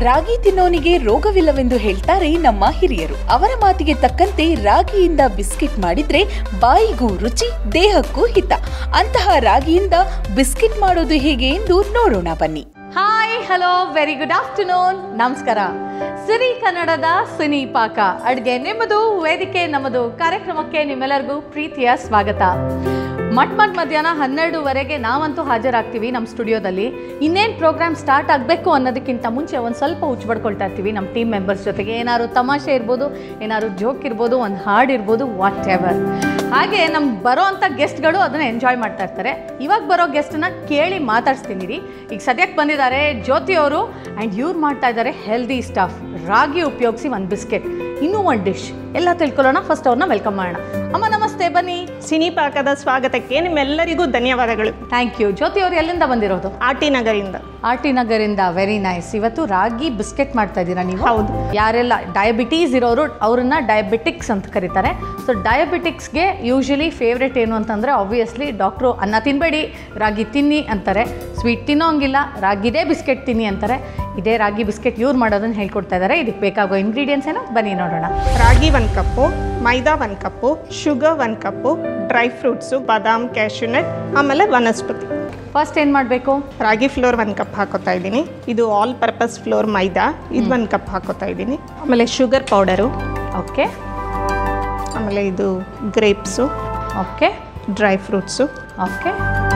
ರಾಗಿ ತಿನ್ನೋನಿಗೆ ರೋಗವಿಲ್ಲವೆಂದು ಹೇಳ್ತಾರೆ ನಮ್ಮ ಹಿರಿಯರು ಅವರ ಮಾತಿಗೆ ತಕ್ಕಂತೆ ರಾಗಿಯಿಂದ ಬಿಸ್ಕೆಟ್ ಮಾಡಿದ್ರೆ ಬಾಯಿಗೂ ರುಚಿ ದೇಹಕ್ಕೂ ಹಿತ ಅಂತಹ ರಾಗಿಯಿಂದ ಬಿಸ್ಕೆಟ್ ಮಾಡೋದು ಹೇಗೆ ಎಂದು ನೋಡೋಣ ಬನ್ನಿ hi hello very good afternoon ನಮಸ್ಕಾರ ಸಿರಿ ಕನ್ನಡದ ಸಿನಿ ಪಾಕ ಅಡುಗೆ ನಿಮ್ಮದು ವೇದಿಕೆ ನಮ್ಮದು ಕಾರ್ಯಕ್ರಮಕ್ಕೆ ನಿಮ್ಮೆಲ್ಲರಿಗೂ ಪ್ರೀತಿಯ ಸ್ವಾಗತ ಮಟ್ ಮಟ್ ಮಧ್ಯಾಹ್ನ ಹನ್ನೆರಡುವರೆಗೆ ನಾವಂತೂ ಹಾಜರಾಗ್ತೀವಿ ನಮ್ಮ ಸ್ಟುಡಿಯೋದಲ್ಲಿ ಇನ್ನೇನು ಪ್ರೋಗ್ರಾಮ್ ಸ್ಟಾರ್ಟ್ ಆಗಬೇಕು ಅನ್ನೋದಕ್ಕಿಂತ ಮುಂಚೆ ಒಂದು ಸ್ವಲ್ಪ ಹುಚ್ಚಬಡ್ಕೊಳ್ತಾ ಇರ್ತೀವಿ ನಮ್ಮ ಟೀಮ್ ಮೆಂಬರ್ಸ್ ಜೊತೆಗೆ ಏನಾದ್ರು ತಮಾಷೆ ಇರ್ಬೋದು ಏನಾದ್ರು ಜೋಕ್ ಇರ್ಬೋದು ಒಂದು ಹಾಡು ಇರ್ಬೋದು ವಾಟ್ ಎವರ್ ಹಾಗೆ ನಮ್ಗೆ ಬರೋ ಅಂಥ ಗೆಸ್ಟ್ಗಳು ಅದನ್ನು ಎಂಜಾಯ್ ಮಾಡ್ತಾ ಇರ್ತಾರೆ ಇವಾಗ ಬರೋ ಗೆಸ್ಟನ್ನ ಕೇಳಿ ಮಾತಾಡ್ಸ್ತೀನಿ ರೀ ಈಗ ಸದ್ಯಕ್ಕೆ ಬಂದಿದ್ದಾರೆ ಜ್ಯೋತಿ ಅವರು ಆ್ಯಂಡ್ ಇವ್ರು ಮಾಡ್ತಾ ಇದ್ದಾರೆ ಹೆಲ್ದಿ ಸ್ಟಫ್ ರಾಗಿ ಉಪಯೋಗಿಸಿ ಒಂದು ಬಿಸ್ಕೆಟ್ ಇನ್ನೂ ಒಂದು ಡಿಶ್ ಎಲ್ಲ ತಿಳ್ಕೊಳ್ಳೋಣ ಫಸ್ಟ್ ಅವ್ರನ್ನ ವೆಲ್ಕಮ್ ಮಾಡೋಣ ಅಮ್ಮ ನಮಸ್ತೆ ಬನ್ನಿ ಸಿನಿ ಪಾಕದ ಸ್ವಾಗತಕ್ಕೆ ನಿಮ್ಮೆಲ್ಲರಿಗೂ ಧನ್ಯವಾದಗಳು ಥ್ಯಾಂಕ್ ಯು ಜ್ಯೋತಿ ಅವರು ಎಲ್ಲಿಂದ ಬಂದಿರೋದು ಆರ್ ಟಿ ನಗರಿಂದ ಆರ್ ಟಿ ನಗರಿಂದ ವೆರಿ ನೈಸ್ ಇವತ್ತು ರಾಗಿ ಬಿಸ್ಕೆಟ್ ಮಾಡ್ತಾ ಇದ್ದೀರಾ ನೀವು ಹೌದು. ಯಾರೆಲ್ಲ ಡಯಾಬಿಟೀಸ್ ಇರೋರು ಅವ್ರನ್ನ ಡಯಾಬಿಟಿಕ್ಸ್ ಅಂತ ಕರೀತಾರೆ ಸೊ ಡಯಾಬಿಟಿಕ್ಸ್ಗೆ ಯೂಶಲಿ ಫೇವ್ರೆಟ್ ಏನು ಅಂತಂದರೆ ಆಬ್ವಿಯಸ್ಲಿ ಡಾಕ್ಟ್ರು ಅನ್ನ ತಿನ್ನಬೇಡಿ ರಾಗಿ ತಿನ್ನಿ ಅಂತಾರೆ ಸ್ವೀಟ್ ತಿನ್ನೋಂಗಿಲ್ಲ ರಾಗಿದೇ ಬಿಸ್ಕೆಟ್ ತಿನ್ನಿ ಅಂತಾರೆ ಇದೇ ರಾಗಿ ಬಿಸ್ಕೆಟ್ ಇವ್ರು ಮಾಡೋದನ್ನು ಹೇಳ್ಕೊಡ್ತಾ ಇದ್ದಾರೆ ಇದಕ್ಕೆ ಬೇಕಾಗೋ ಇಂಗ್ರೀಡಿಯೆಂಟ್ಸ್ ಏನೋ ಬನ್ನಿ ನೋಡೋಣ ರಾಗಿ ಒಂದು ಕಪ್ಪು ಮೈದಾ ಒಂದು ಕಪ್ಪು ಶುಗರ್ ಒಂದು ಕಪ್ಪು ಡ್ರೈ ಫ್ರೂಟ್ಸು ಬಾದಾಮ್ ಕ್ಯಾಶ್ಯೂನಟ್ ಆಮೇಲೆ ವನಸ್ಪತಿ ಫಸ್ಟ್ ಏನು ಮಾಡಬೇಕು ರಾಗಿ ಫ್ಲೋರ್ ಒಂದು ಕಪ್ ಹಾಕೋತಾ ಇದ್ದೀನಿ ಇದು ಆಲ್ ಪರ್ಪಸ್ ಫ್ಲೋರ್ ಮೈದಾ ಇದು ಒಂದು ಕಪ್ ಹಾಕೋತಾ ಇದ್ದೀನಿ ಆಮೇಲೆ ಶುಗರ್ ಪೌಡರು ಓಕೆ ಆಮೇಲೆ ಇದು grapes okay dry fruits okay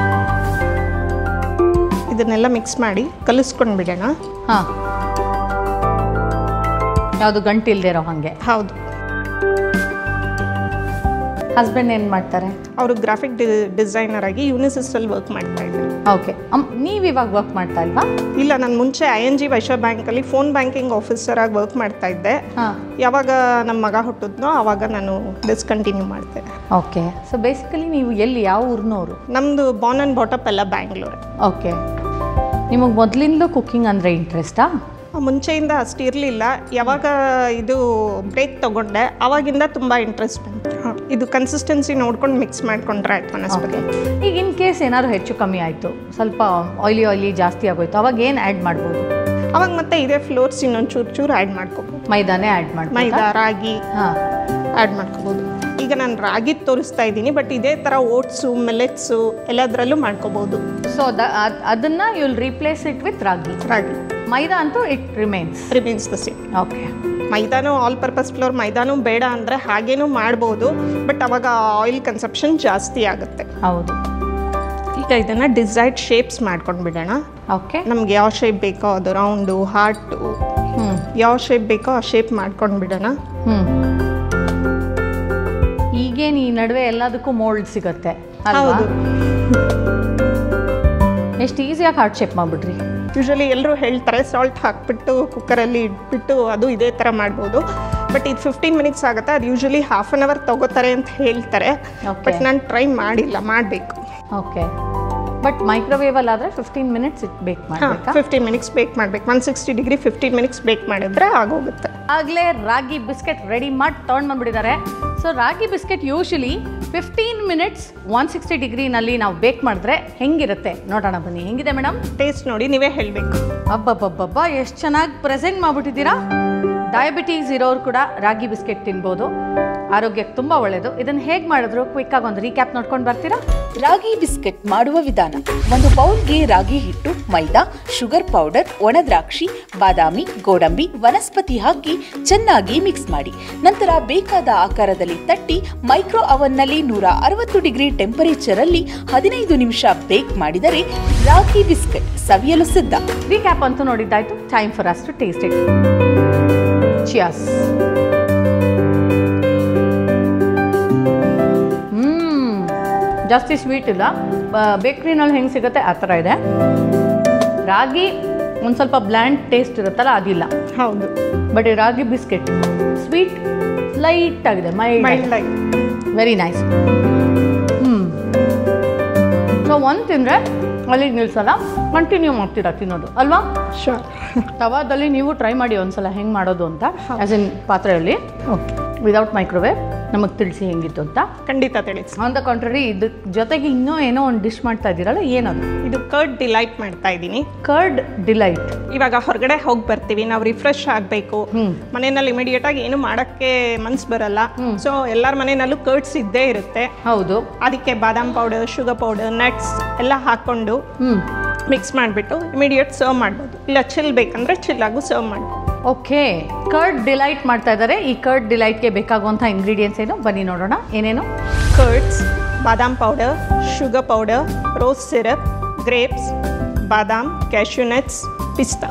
ಇದನ್ನೆಲ್ಲ ಮಿಕ್ಸ್ ಮಾಡಿ ಕಲಿಸ್ಕೊಂಡು ಬಿಡೋಣ ಹಾಂ ಯಾವುದು ಗಂಟು ಇಲ್ದೇ ಇರೋ ಹಾಗೆ ಹೌದು ಹಸ್ಬೆಂಡ್ ಏನು ಮಾಡ್ತಾರೆ ಅವರು ಗ್ರಾಫಿಕ್ ಡಿ ಡಿಸೈನರ್ ಆಗಿ ಯೂನಿಸಿಸ್ಟಲ್ಲಿ ವರ್ಕ್ ಮಾಡ್ತಾ ಇದ್ದಾರೆ ಓಕೆ ನೀವು ಇವಾಗ ವರ್ಕ್ ಮಾಡ್ತಾ ಇಲ್ವಾ ಇಲ್ಲ ನಾನು ಮುಂಚೆ ಐ ಎನ್ ಜಿ ವೈಶ್ಯ ಬ್ಯಾಂಕಲ್ಲಿ ಫೋನ್ ಬ್ಯಾಂಕಿಂಗ್ ಆಫೀಸರ್ ಆಗಿ ವರ್ಕ್ ಮಾಡ್ತಾ ಇದ್ದೆ ಹಾಂ ಯಾವಾಗ ನಮ್ಮ ಮಗ ಹುಟ್ಟಿದ್ನೋ ಆವಾಗ ನಾನು ಡಿಸ್ಕಂಟಿನ್ಯೂ ಮಾಡಿದೆ ಓಕೆ ಸೊ ಬೇಸಿಕಲಿ ನೀವು ಎಲ್ಲಿ ಯಾವ ಊರಿನವರು ನಮ್ಮದು ಬಾನ್ ಆ್ಯಂಡ್ ಬಾಟಪ್ ಎಲ್ಲ ಬ್ಯಾಂಗ್ಳೂರ್ ಓಕೆ ನಿಮಗೆ ಮೊದಲಿಂದಲೂ ಕುಕ್ಕಿಂಗ್ ಅಂದರೆ ಇಂಟ್ರೆಸ್ಟಾ ಮುಂಚೆಯಿಂದ ಅಷ್ಟು ಇರಲಿಲ್ಲ ಯಾವಾಗ ಇದು ಬ್ರೇಕ್ ತಗೊಂಡೆ ಆವಾಗಿಂದ ತುಂಬ ಇಂಟ್ರೆಸ್ಟ್ ಬಂತು ಹ, ಇದು ಕನ್ಸಿಸ್ಟೆನ್ಸಿ ನೋಡ್ಕೊಂಡು ಮಿಕ್ಸ್ ಮಾಡ್ಕೊಂಡ್ರೆ ಆಯ್ತು ವನಸ್ಪತಿ ಈಗ ಇನ್ ಕೇಸ್ ಏನಾದ್ರು ಹೆಚ್ಚು ಕಮ್ಮಿ ಆಯಿತು ಸ್ವಲ್ಪ ಆಯ್ಲಿ ಆಯ್ಲಿ ಜಾಸ್ತಿ ಆಗೋಯ್ತು ಅವಾಗ ಏನು ಆ್ಯಡ್ ಮಾಡ್ಬೋದು ಅವಾಗ ಮತ್ತೆ ಇದೇ ಫ್ಲೋರ್ಸ್ ಇನ್ನೊಂದು ಚೂರು ಚೂರು ಆ್ಯಡ್ ಮಾಡ್ಕೋಬೋದು ಮೈದಾನೇ ಆ್ಯಡ್ ಮಾಡ್ಬೋದು ಮೈದಾ ರಾಗಿ ಹಾಂ ಆ್ಯಡ್ ಮಾಡ್ಕೋಬೋದು ಈಗ ನಾನು ರಾಗಿ ತೋರಿಸ್ತಾ ಇದ್ದೀನಿ ಬಟ್ ಇದೇ ಥರ ಓಟ್ಸು ಮೆಲೆಟ್ಸು ಎಲ್ಲದರಲ್ಲೂ ಮಾಡ್ಕೋಬೋದು ಸೊ ಅದನ್ನು you will replace it with ragi ragi maida ಅಂತೂ it remains remains the same okay ಮೈದಾನು ಆಲ್ ಪರ್ಪಸ್ ಫ್ಲೋರ್ ಮೈದಾನು ಬೇಡ ಅಂದರೆ ಹಾಗೇನೂ ಮಾಡ್ಬೋದು ಬಟ್ ಅವಾಗ ಆಯಿಲ್ ಕನ್ಸಪ್ಷನ್ ಜಾಸ್ತಿ ಆಗುತ್ತೆ ಹೌದು ಈಗ ಇದನ್ನು ಡಿಸೈಡ್ ಶೇಪ್ಸ್ ಮಾಡ್ಕೊಂಡು ಬಿಡೋಣ ಓಕೆ ನಮ್ಗೆ ಯಾವ ಶೇಪ್ ಬೇಕೋ ಅದು ರೌಂಡು ಹಾರ್ಟು ಹ್ಞೂ ಯಾವ ಶೇಪ್ ಬೇಕೋ ಆ ಶೇಪ್ ಮಾಡ್ಕೊಂಡು ಬಿಡೋಣ ಹ್ಞೂ ಈಗೇನು ಈ ನಡುವೆ ಎಲ್ಲದಕ್ಕೂ ಮೋಲ್ಡ್ ಸಿಗುತ್ತೆ ಅಲ್ವಾ ಹೌದು ಎಷ್ಟು ಈಸಿಯಾಗಿ ಹಾರ್ಟ್ ಶೇಪ್ ಮಾಡಿಬಿಡ್ರಿ ಯೂಶಲಿ ಎಲ್ಲರೂ ಹೇಳ್ತಾರೆ ಸಾಲ್ಟ್ ಹಾಕ್ಬಿಟ್ಟು ಕುಕ್ಕರಲ್ಲಿ ಇಟ್ಬಿಟ್ಟು ಅದು ಇದೇ ಥರ ಮಾಡ್ಬೋದು ಬಟ್ ಇದು ಫಿಫ್ಟೀನ್ ಮಿನಿಟ್ಸ್ ಆಗುತ್ತೆ ಅದು ಯೂಶಲಿ ಹಾಫ್ ಆನ್ ಅವರ್ ತಗೋತಾರೆ ಅಂತ ಹೇಳ್ತಾರೆ Okay. ಬಟ್ ನಾನು ಟ್ರೈ ಮಾಡಿಲ್ಲ ಮಾಡಬೇಕು ಓಕೆ ಬಟ್ ಮೈಕ್ರೋವೇವಲ್ಲಿ ಆದರೆ ಫಿಫ್ಟೀನ್ ಮಿನಿಟ್ಸ್ ಇಟ್ ಬೇಕ್ ಹಾಂ ಮಾಡಬೇಕಾ ಫಿಫ್ಟೀನ್ ಮಿನಿಟ್ಸ್ ಬೇಕ್ ಮಾಡಬೇಕು one sixty degree fifteen minutes bake ಮಾಡಿದ್ರೆ ಆಗೋಗುತ್ತೆ ಆಗಲೇ ರಾಗಿ ಬಿಸ್ಕೆಟ್ ರೆಡಿ ಮಾಡಿ ತೊಗೊಂಡು ಬಂದ್ಬಿಟ್ಟಿದ್ದಾರೆ so ragi biscuit usually fifteen minutes one sixty ಡಿಗ್ರಿನಲ್ಲಿ ನಾವು ಬೇಕ್ ಮಾಡಿದ್ರೆ ಹೆಂಗಿರುತ್ತೆ ನೋಡೋಣ ಬನ್ನಿ ಹೆಂಗಿದೆ ಮೇಡಮ್ ಟೇಸ್ಟ್ ನೋಡಿ ನೀವೇ ಹೇಳಬೇಕು ಅಬ್ಬಬ್ಬಬ್ಬಬ್ಬ ಎಷ್ಟು ಚೆನ್ನಾಗಿ ಪ್ರೆಸೆಂಟ್ ಮಾಡಿಬಿಟ್ಟಿದ್ದೀರಾ ಡಯಾಬಿಟೀಸ್ ಇರೋರು ಕೂಡ ರಾಗಿ ಬಿಸ್ಕೆಟ್ ತಿನ್ಬೋದು ಆರೋಗ್ಯಕ್ಕೆ ತುಂಬ ಒಳ್ಳೆಯದು ಇದನ್ನು ಹೇಗೆ ಮಾಡಿದ್ರು ಕ್ವಿಕ್ಕಾಗಿ ಒಂದು ರೀಕ್ಯಾಪ್ ನೋಡ್ಕೊಂಡು ಬರ್ತೀರಾ ರಾಗಿ ಬಿಸ್ಕೆಟ್ ಮಾಡುವ ವಿಧಾನ ಒಂದು ಬೌಲ್ಗೆ ರಾಗಿ ಹಿಟ್ಟು ಮೈದಾ ಶುಗರ್ ಪೌಡರ್ ಒಣದ್ರಾಕ್ಷಿ ಬಾದಾಮಿ ಗೋಡಂಬಿ ವನಸ್ಪತಿ ಹಾಕಿ ಚೆನ್ನಾಗಿ ಮಿಕ್ಸ್ ಮಾಡಿ ನಂತರ ಬೇಕಾದ ಆಕಾರದಲ್ಲಿ ತಟ್ಟಿ ಮೈಕ್ರೋ ಅವನ್ನಲ್ಲಿ ನೂರ ಅರವತ್ತು ಡಿಗ್ರಿ ಟೆಂಪರೇಚರ್ ಅಲ್ಲಿ ಹದಿನೈದು ನಿಮಿಷ ಬೇಕ್ ಮಾಡಿದರೆ ರಾಗಿ ಬಿಸ್ಕೆಟ್ ಸವಿಯಲು ಸಿದ್ಧ ರೀಕ್ಯಾಪ್ ಅಂತೂ ನೋಡಿದ್ದಾಯ್ತು time for us to taste it cheers hmm ಜಾಸ್ತಿ ಸ್ವೀಟ್ ಇಲ್ಲ ಬೇಕ್ರಿನಲ್ಲಿ ಹೆಂಗೆ ಸಿಗುತ್ತೆ ಆ ಥರ ಇದೆ ರಾಗಿ ಒಂದು ಸ್ವಲ್ಪ ಬ್ಲ್ಯಾಂಡ್ ಟೇಸ್ಟ್ ಇರುತ್ತಲ್ಲ ಅದಿಲ್ಲ ಹೌದು ಬಟ್ ಈ ರಾಗಿ ಬಿಸ್ಕೆಟ್ ಸ್ವೀಟ್ ಲೈಟ್ ಆಗಿದೆ ಮೈಲ್ಡ್ ಮೈಲ್ಡ್ ಆಗಿ ವೆರಿ ನೈಸ್ ಹ್ಞೂ ಸೊ ಒಂದು ತಿಂದರೆ ಅಲ್ಲಿಗೆ ನಿಲ್ಸಲ್ಲ ಕಂಟಿನ್ಯೂ ಮಾಡ್ತೀರಾ ತಿನ್ನೋದು ಅಲ್ವಾ ಶೋರ್ ತವಾದಲ್ಲಿ ನೀವು ಟ್ರೈ ಮಾಡಿ ಒಂದ್ಸಲ ಹೆಂಗೆ ಮಾಡೋದು ಅಂತ ಆಸ್ ಇನ್ ಪಾತ್ರೆಯಲ್ಲಿ ಓಕೆ ವಿದೌಟ್ ಮೈಕ್ರೋವೇವ್ ನಮಗೆ ತಿಳಿಸಿ ಹೆಂಗಿತ್ತು ಅಂತ ಖಂಡಿತ ತಿಳಿಸಿ ಆನ್ ದ ಕಾಂಟ್ರರಿ ಇದ್ರ ಜೊತೆಗೆ ಇನ್ನೂ ಏನೋ ಒಂದು ಡಿಶ್ ಮಾಡ್ತಾ ಇದ್ದೀರಲ್ಲ ಏನದು ಇದು ಕರ್ಡ್ ಡಿಲೈಟ್ ಮಾಡ್ತಾ ಇದ್ದೀನಿ ಕರ್ಡ್ ಡಿಲೈಟ್ ಇವಾಗ ಹೊರಗಡೆ ಹೋಗಿ ಬರ್ತೀವಿ ನಾವು ರಿಫ್ರೆಶ್ ಆಗಬೇಕು ಹ್ಮ್. ಮನೆಯಲ್ಲಿ ಇಮಿಡಿಯೇಟ್ ಆಗಿ ಏನು ಮಾಡೋಕ್ಕೆ ಮನ್ಸು ಬರಲ್ಲ ಸೊ ಎಲ್ಲರ ಮನೆಯಲ್ಲೂ ಕರ್ಡ್ಸ್ ಇದ್ದೇ ಇರುತ್ತೆ ಹೌದು ಅದಕ್ಕೆ ಬಾದಾಮ್ ಪೌಡರ್ ಶುಗರ್ ಪೌಡರ್ ನಟ್ಸ್ ಎಲ್ಲ ಹಾಕ್ಕೊಂಡು ಹ್ಞೂ ಮಿಕ್ಸ್ ಮಾಡಿಬಿಟ್ಟು ಇಮಿಡಿಯೇಟ್ ಸರ್ವ್ ಮಾಡ್ಬೋದು ಇಲ್ಲ ಚಿಲ್ ಬೇಕಂದ್ರೆ ಚಿಲ್ಲಾಗೂ ಸರ್ವ್ ಮಾಡ್ಬೋದು ಓಕೆ ಕರ್ಡ್ ಡಿಲೈಟ್ ಮಾಡ್ತಾ ಇದ್ದಾರೆ ಈ ಕರ್ಡ್ ಡಿಲೈಟ್ಗೆ ಬೇಕಾಗುವಂಥ ಇಂಗ್ರೀಡಿಯೆಂಟ್ಸ್ ಏನು ಬನ್ನಿ ನೋಡೋಣ ಏನೇನು ಕರ್ಡ್ಸ್ ಬಾದಾಮ್ powder sugar powder rose syrup grapes ಬಾದಾಮ್ ಕ್ಯಾಶ್ಯೂ ನಟ್ಸ್ ಪಿಸ್ತಾ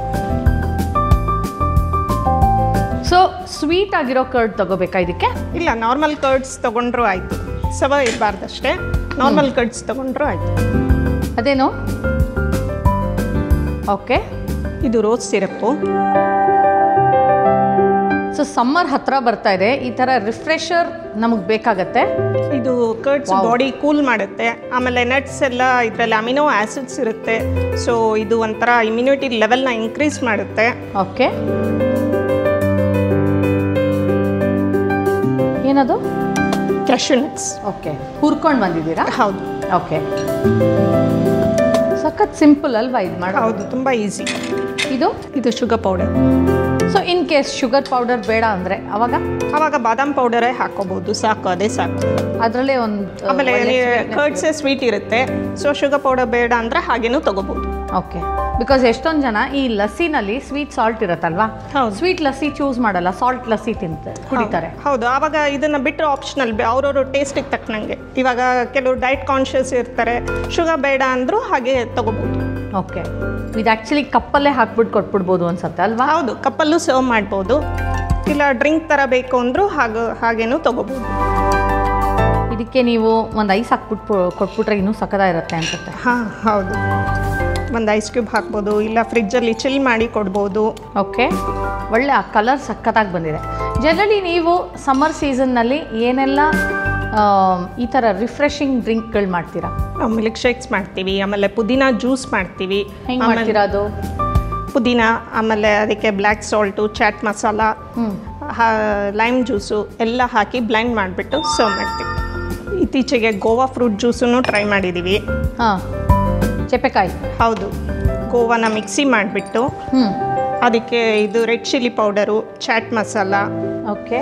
ಸೊ ಸ್ವೀಟ್ ಆಗಿರೋ ಕರ್ಡ್ ತಗೋಬೇಕಾ ಇದಕ್ಕೆ ಇಲ್ಲ ನಾರ್ಮಲ್ ಕರ್ಡ್ಸ್ ತೊಗೊಂಡ್ರೂ ಆಯಿತು ಸವ ಇರಬಾರ್ದಷ್ಟೇ ನಾರ್ಮಲ್ ಕರ್ಡ್ಸ್ ತೊಗೊಂಡ್ರೂ ಆಯಿತು ಅದೇನು ಓಕೆ ಇದು ರೋಸ್ ಸಿರಪ್ಪು ಸೊ ಸಮ್ಮರ್ ಹತ್ರ ಬರ್ತಾ ಇದೆ ಈ ಥರ ರಿಫ್ರೆಶರ್ ನಮಗೆ ಬೇಕಾಗತ್ತೆ ಇದು ಕರ್ಡ್ಸ್ ಬಾಡಿ ಕೂಲ್ ಮಾಡುತ್ತೆ ಆಮೇಲೆ ನಟ್ಸ್ ಎಲ್ಲ ಇದರಲ್ಲಿ ಅಮಿನೋ ಆಸಿಡ್ಸ್ ಇರುತ್ತೆ ಸೊ ಇದು ಒಂಥರ ಇಮ್ಯುನಿಟಿ ಲೆವೆಲ್ನ ಇನ್ಕ್ರೀಸ್ ಮಾಡುತ್ತೆ ಓಕೆ ಏನದು ಕ್ಯಾಶ್ಯೂ ನಟ್ಸ್ ಓಕೆ ಹುರ್ಕೊಂಡು ಬಂದಿದ್ದೀರಾ ಹೌದು ಓಕೆ ಸಖತ್ ಸಿಂಪಲ್ ಅಲ್ವಾ ಇದು ಮಾಡೋದು ಹೌದು ತುಂಬ ಈಸಿ ಇದು ಇದು sugar powder so in case sugar powder ಬೇಡ ಅಂದರೆ ಅವಾಗ ಆವಾಗ ಬಾದಾಮ್ ಪೌಡರೇ ಹಾಕೋಬಹುದು ಸಾಕು ಅದೇ ಸಾಕು ಅದರಲ್ಲೇ ಒಂದು ಆಮೇಲೆ ಕರ್ಡ್ಸೇ ಸ್ವೀಟ್ ಇರುತ್ತೆ ಸೊ ಶುಗರ್ ಪೌಡರ್ ಬೇಡ ಅಂದ್ರೆ ಹಾಗೇನೂ ತಗೋಬಹುದು ಓಕೆ ಬಿಕಾಸ್ ಎಷ್ಟೊಂದು ಜನ ಈ ಲಸ್ಸಿನಲ್ಲಿ ಸ್ವೀಟ್ ಸಾಲ್ಟ್ ಇರುತ್ತಲ್ವಾ ಹೌದು. ಸ್ವೀಟ್ ಲಸ್ಸಿ ಚೂಸ್ ಮಾಡಲ್ಲ ಸಾಲ್ಟ್ ಲಸ್ಸಿ ತಿಂತ ಕುಡಿತಾರೆ ಹೌದು ಆವಾಗ ಇದನ್ನ ಬಿಟ್ಟರೆ ಆಪ್ಷನಲ್ ಅವ್ರವ್ರ ಟೇಸ್ಟಿಗೆ ತಕ್ಕನಂಗೆ ಇವಾಗ ಕೆಲವರು ಡೈಟ್ ಕಾನ್ಷಿಯಸ್ ಇರ್ತಾರೆ ಶುಗರ್ ಬೇಡ ಅಂದ್ರೂ ಹಾಗೆ ತಗೋಬಹುದು ಓಕೆ ಇದು ಆ್ಯಕ್ಚುಲಿ ಕಪ್ಪಲ್ಲೇ ಹಾಕ್ಬಿಟ್ಟು ಕೊಟ್ಬಿಡ್ಬೋದು ಅನ್ಸತ್ತೆ ಅಲ್ವಾ ಹೌದು ಕಪ್ಪಲ್ಲೂ ಸರ್ವ್ ಮಾಡ್ಬೋದು ಇಲ್ಲ ಡ್ರಿಂಕ್ ಥರ ಬೇಕು ಅಂದ್ರೂ ಹಾಗೆ ಹಾಗೇನೂ ತಗೋಬಹುದು ಇದಕ್ಕೆ ನೀವು ಒಂದು ಐಸ್ ಹಾಕ್ಬಿಟ್ಟು ಕೊಟ್ಬಿಟ್ರೆ ಇನ್ನೂ ಸಕ್ಕದ ಇರುತ್ತೆ ಅನ್ಸುತ್ತೆ ಹಾಂ ಹೌದು ಒಂದು ಐಸ್ ಕ್ಯೂಬ್ ಹಾಕ್ಬೋದು ಇಲ್ಲ ಫ್ರಿಜ್ಜಲ್ಲಿ ಚಿಲ್ ಮಾಡಿ ಕೊಡ್ಬೋದು ಓಕೆ ಒಳ್ಳೆ ಆ ಕಲರ್ ಸಖತ್ತಾಗಿ ಬಂದಿದೆ ಜನರಲಿ ನೀವು ಸಮ್ಮರ್ ಸೀಸನ್ನಲ್ಲಿ ಏನೆಲ್ಲ ಆ, ಈ ಥರ ರಿಫ್ರೆಶಿಂಗ್ ಡ್ರಿಂಕ್ಗಳು ಮಾಡ್ತೀರಾ ನಾವು ಮಿಲ್ಕ್ ಶೇಕ್ಸ್ ಮಾಡ್ತೀವಿ ಆಮೇಲೆ ಪುದೀನ ಜ್ಯೂಸ್ ಮಾಡ್ತೀವಿ ಹೆಂಗೆ ಆಮೇಲೆ ಮಾಡ್ತೀರಾ ಅದು ಪುದೀನ ಆಮೇಲೆ ಅದಕ್ಕೆ ಬ್ಲ್ಯಾಕ್ ಸಾಲ್ಟು ಚಾಟ್ ಮಸಾಲ ಹ್ಞೂ ಲೈಮ್ ಜ್ಯೂಸು ಎಲ್ಲ ಹಾಕಿ ಬ್ಲೆಂಡ್ ಮಾಡಿಬಿಟ್ಟು ಸರ್ವ್ ಮಾಡ್ತೀವಿ ಇತ್ತೀಚೆಗೆ ಗೋವಾ ಫ್ರೂಟ್ ಜ್ಯೂಸನ್ನು ಟ್ರೈ ಮಾಡಿದ್ದೀವಿ ಹಾಂ ಚೆಪ್ಪೆಕಾಯಿ ಹೌದು ಗೋವಾನ ಮಿಕ್ಸಿ ಮಾಡಿಬಿಟ್ಟು ಹ್ಞೂ ಅದಕ್ಕೆ ಇದು red chilli powder chaat masala okay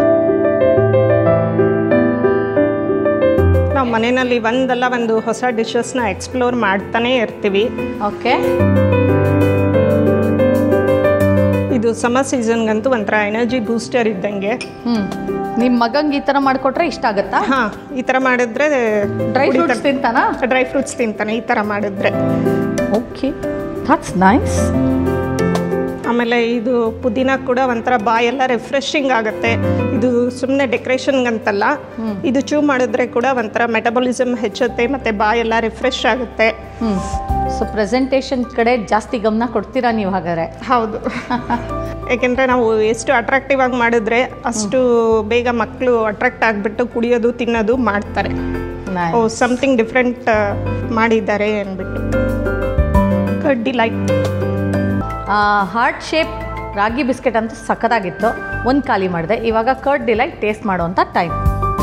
ನಾವು ಮನೆಯಲ್ಲಿ ಒಂದಲ್ಲ ಒಂದು ಹೊಸ ಡಿಶಸ್ನ ಎಕ್ಸ್ಪ್ಲೋರ್ ಮಾಡ್ತಾನೇ ಇರ್ತೀವಿ ಓಕೆ ಇದು ಸಮ್ಮರ್ ಸೀಸನ್ಗಂತೂ ಒಂಥರ ಎನರ್ಜಿ ಬೂಸ್ಟರ್ ಇದ್ದಂಗೆ ಹ್ಞೂ ನಿಮ್ಮ ಮಗಂಗೆ ಈ ಥರ ಮಾಡಿಕೊಟ್ರೆ ಇಷ್ಟ ಆಗುತ್ತಾ ಹಾಂ ಈ ಥರ ಮಾಡಿದ್ರೆ ಡ್ರೈ ಫ್ರೂಟ್ಸ್ ತಿಂತಾನಾ ಡ್ರೈ ಫ್ರೂಟ್ಸ್ ತಿಂತಾನೆ ಈ ಥರ ಮಾಡಿದ್ರೆ ಓಕೆ ದಟ್ಸ್ ನೈಸ್ ಆಮೇಲೆ ಇದು ಪುದೀನ ಕೂಡ ಒಂಥರ ಬಾಯೆಲ್ಲ ರಿಫ್ರೆಶಿಂಗ್ ಆಗುತ್ತೆ ಇದು ಸುಮ್ಮನೆ ಡೆಕೋರೇಷನ್ಗಂತಲ್ಲ ಇದು ಚೂ ಮಾಡಿದ್ರೆ ಕೂಡ ಒಂಥರ ಮೆಟಬಾಲಿಸಮ್ ಹೆಚ್ಚುತ್ತೆ ಮತ್ತು ಬಾಯೆಲ್ಲ ರಿಫ್ರೆಶ್ ಆಗುತ್ತೆ ಹ್ಞೂ ಸೊ ಪ್ರೆಸೆಂಟೇಷನ್ ಕಡೆ ಜಾಸ್ತಿ ಗಮನ ಕೊಡ್ತೀರಾ ನೀವು ಹಾಗಾದ್ರೆ ಹೌದು ಯಾಕೆಂದರೆ ನಾವು ಎಷ್ಟು ಅಟ್ರಾಕ್ಟಿವ್ ಆಗಿ ಮಾಡಿದ್ರೆ ಅಷ್ಟು ಬೇಗ ಮಕ್ಕಳು ಅಟ್ರಾಕ್ಟ್ ಆಗಿಬಿಟ್ಟು ಕುಡಿಯೋದು ತಿನ್ನೋದು ಮಾಡ್ತಾರೆ Nice. ಓ ಸಮಥಿಂಗ್ ಡಿಫ್ರೆಂಟ್ ಮಾಡಿದ್ದಾರೆ ಅಂದ್ಬಿಟ್ಟು ಕಡ್ಡಿ like heart shape ragi biscuit ಅಂತೂ ಸಖತ್ತಾಗಿತ್ತು ಒಂದು ಖಾಲಿ ಮಾಡಿದೆ ಇವಾಗ ಕರ್ಡ್ ಡಿಲೈಟ್ ಟೇಸ್ಟ್ ಮಾಡುವಂಥ ಟೈಮ್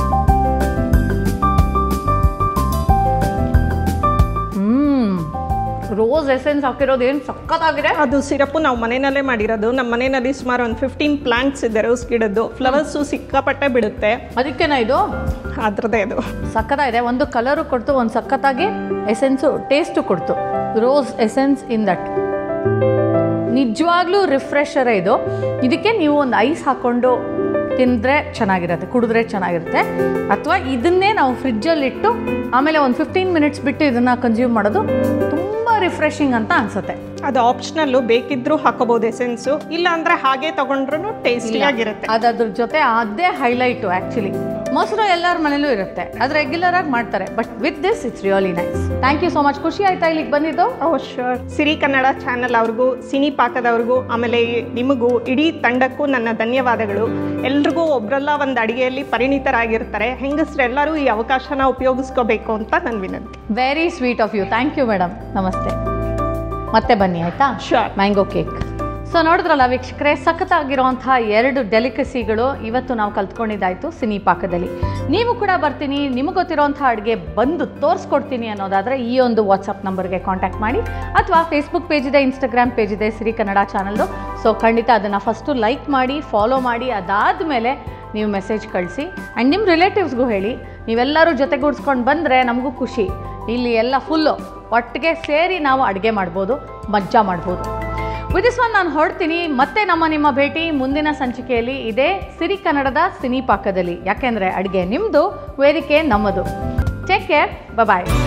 ಹ್ಮ್ ರೋಸ್ ಎಸೆನ್ಸ್ ಹಾಕಿರೋದು ಏನು ಸಖತ್ತಾಗಿದೆ ಅದು ಸಿರಪ್ಪು ನಾವು ಮನೆಯಲ್ಲೇ ಮಾಡಿರೋದು ನಮ್ಮ ಮನೆಯಲ್ಲಿ ಸುಮಾರು ಒಂದು ಫಿಫ್ಟೀನ್ ಪ್ಲಾಂಟ್ಸ್ ಇದೆ ರೋಸ್ ಗಿಡದ್ದು ಫ್ಲವರ್ಸು ಸಿಕ್ಕಾಪಟ್ಟೆ ಬಿಡುತ್ತೆ ಅದಕ್ಕೇನ ಇದು ಅದ್ರದ್ದೇ ಅದು ಸಖತ್ತಾಗಿದೆ ಒಂದು ಕಲರು ಕೊಡ್ತು ಒಂದು ಸಖತ್ತಾಗಿ ಎಸೆನ್ಸು ಟೇಸ್ಟು ಕೊಡ್ತು ರೋಸ್ ಎಸೆನ್ಸ್ ಇನ್ ದಟ್ ನಿಜವಾಗ್ಲೂ ರಿಫ್ರೆಶರೇ ಇದು ಇದಕ್ಕೆ ನೀವು ಒಂದು ಐಸ್ ಹಾಕ್ಕೊಂಡು ತಿಂದರೆ ಚೆನ್ನಾಗಿರುತ್ತೆ ಕುಡಿದ್ರೆ ಚೆನ್ನಾಗಿರುತ್ತೆ ಅಥವಾ ಇದನ್ನೇ ನಾವು ಫ್ರಿಜ್ಜಲ್ಲಿಟ್ಟು ಆಮೇಲೆ ಒಂದು ಫಿಫ್ಟೀನ್ ಮಿನಿಟ್ಸ್ ಬಿಟ್ಟು ಇದನ್ನು ಕನ್ಸ್ಯೂಮ್ ಮಾಡೋದು ತುಂಬ ರಿಫ್ರೆಶಿಂಗ್ ಅಂತ ಅನಿಸುತ್ತೆ ಅದು ಆಪ್ಷನಲ್ಲು ಬೇಕಿದ್ರೂ ಹಾಕೋಬಹುದು ಎಸೆನ್ಸು ಇಲ್ಲ ಅಂದ್ರೆ ಹಾಗೆ ತಗೊಂಡ್ರು ಟೇಸ್ಟಿಯಾಗಿರುತ್ತೆ ಅದು ಅದ್ರ ಜೊತೆ ಅದೇ ಹೈಲೈಟು ಆ್ಯಕ್ಚುಲಿ ಮೊಸರು ಎಲ್ಲರ ಮನೇಲೂ ಇರುತ್ತೆ ಅದು ರೆಗ್ಯುಲರ್ ಆಗಿ ಮಾಡ್ತಾರೆ but with this it's really nice thank you so much ಖುಷಿ ಆಯ್ತಾ ಇಲ್ಲಿಗೆ ಬಂದಿದ್ದು ಓ ಶೋರ್ ಸಿರಿ ಕನ್ನಡ ಚಾನಲ್ ಅವ್ರಿಗೂ ಸಿನಿ ಪಾಕದವ್ರಿಗೂ ಆಮೇಲೆ ನಿಮಗೂ ಇಡೀ ತಂಡಕ್ಕೂ ನನ್ನ ಧನ್ಯವಾದಗಳು ಎಲ್ರಿಗೂ ಒಬ್ರಲ್ಲ ಒಂದು ಅಡಿಗೆಯಲ್ಲಿ ಪರಿಣಿತರಾಗಿರ್ತಾರೆ ಹೆಂಗಸ್ರೆಲ್ಲರೂ ಈ ಅವಕಾಶನ ಉಪಯೋಗಿಸ್ಕೋಬೇಕು ಅಂತ ನನ್ನ ವಿನಂತಿ very sweet of you thank you madam ನಮಸ್ತೆ ಮತ್ತೆ ಬನ್ನಿ ಆಯ್ತಾ Sure. ಮ್ಯಾಂಗೋ ಕೇಕ್ ಸೊ ನೋಡಿದ್ರಲ್ಲ ವೀಕ್ಷಕರೇ ಸಖತ್ತಾಗಿರುವಂತಹ ಎರಡು ಡೆಲಿಕಸಿಗಳು ಇವತ್ತು ನಾವು ಕಲ್ತ್ಕೊಂಡಿದ್ದಾಯಿತು ಸಿನಿ ಪಾಕದಲ್ಲಿ ನೀವು ಕೂಡ ಬರ್ತೀನಿ ನಿಮಗೆ ಗೊತ್ತಿರೋಂಥ ಅಡುಗೆ ಬಂದು ತೋರಿಸ್ಕೊಡ್ತೀನಿ ಅನ್ನೋದಾದರೆ ಈ ಒಂದು ವಾಟ್ಸಪ್ ನಂಬರ್ಗೆ ಕಾಂಟ್ಯಾಕ್ಟ್ ಮಾಡಿ ಅಥವಾ ಫೇಸ್ಬುಕ್ ಪೇಜ್ ಇದೆ ಇನ್ಸ್ಟಾಗ್ರಾಮ್ ಪೇಜ್ ಇದೆ ಸಿರಿ ಕನ್ನಡ ಚಾನಲ್ದು ಸೊ ಖಂಡಿತ ಅದನ್ನು ಫಸ್ಟು ಲೈಕ್ ಮಾಡಿ ಫಾಲೋ ಮಾಡಿ ಅದಾದಮೇಲೆ ನೀವು ಮೆಸೇಜ್ ಕಳಿಸಿ ಆ್ಯಂಡ್ ನಿಮ್ಮ ರಿಲೇಟಿವ್ಸ್ಗೂ ಹೇಳಿ ನೀವೆಲ್ಲರೂ ಜೊತೆಗೂಡಿಸ್ಕೊಂಡು ಬಂದರೆ ನಮಗೂ ಖುಷಿ ಇಲ್ಲಿ ಎಲ್ಲ ಫುಲ್ಲು ಒಟ್ಟಿಗೆ ಸೇರಿ ನಾವು ಅಡುಗೆ ಮಾಡ್ಬೋದು ಮಜ್ಜಾ ಮಾಡ್ಬೋದು ವಿದಿಸ್ ಒನ್ ನಾನು ಹೊರಡ್ತೀನಿ ಮತ್ತೆ ನಮ್ಮ ನಿಮ್ಮ ಭೇಟಿ ಮುಂದಿನ ಸಂಚಿಕೆಯಲ್ಲಿ ಇದೇ ಸಿರಿ ಕನ್ನಡದ ಸಿನಿ ಪಾಕದಲ್ಲಿ ಯಾಕೆಂದರೆ ಅಡುಗೆ ನಿಮ್ಮದು ವೇದಿಕೆ ನಮ್ಮದು ಟೇಕ್ ಕೇರ್ ಬಾಯ್